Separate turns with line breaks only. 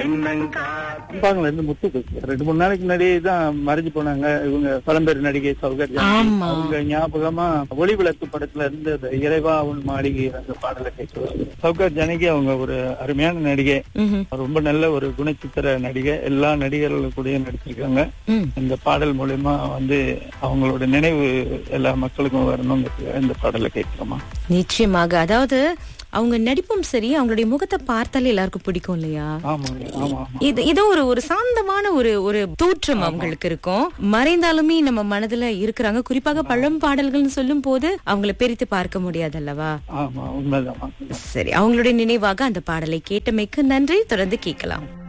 அம்பாங்கல இருந்து முத்து பேசுறேன் ரெண்டு மூணு நாளைக்கு முன்னாடியே தான் மறைஞ்சு போனாங்க இவங்க பழம்பெரு நடிகை சௌகர் ஜானகி.
ஆமா.
அவங்க ஞாபகமா ஒளி விளக்கு படத்துல இருந்து அந்த இறைவா உன் மாளிகை அந்த பாடலை கேட்குவாங்க சௌகர் ஜானகி அவங்க ஒரு அருமையான நடிகை
ம்ஹும்.
ரொம்ப நல்ல ஒரு குணச்சித்திர நடிகை எல்லா நடிகர்கள் கூடயும் நடிச்சிருக்காங்க
ம்.
இந்த பாடல் மூலயமா வந்து அவங்களோட நினைவு எல்லா மக்களுக்கும் வரணும் இந்த பாடலை கேட்கிறோமா
நிச்சயமாக அதாவது அவங்க நடிப்பும் சரி அவங்களுடைய முகத்தை பார்த்தாலே எல்லாருக்கும் பிடிக்கும் இல்லையா
ஆமாங்க ஆமா ஆமா
இது இது ஒரு ஒரு சாந்தமான ஒரு ஒரு தோற்றம் அவங்களுக்கு இருக்கும் மறைந்தாலுமே நம்ம மனதுல இருக்கிறாங்க குறிப்பாக பழம் பாடல்கள்னு சொல்லும் போது அவங்கள பிரித்து பார்க்க முடியாது அல்லவா
ஆமா உண்மைதான்
சரி அவங்களுடைய நினைவாக அந்த பாடலை கேட்டமைக்கு நன்றி தொடர்ந்து கேட்கலாம்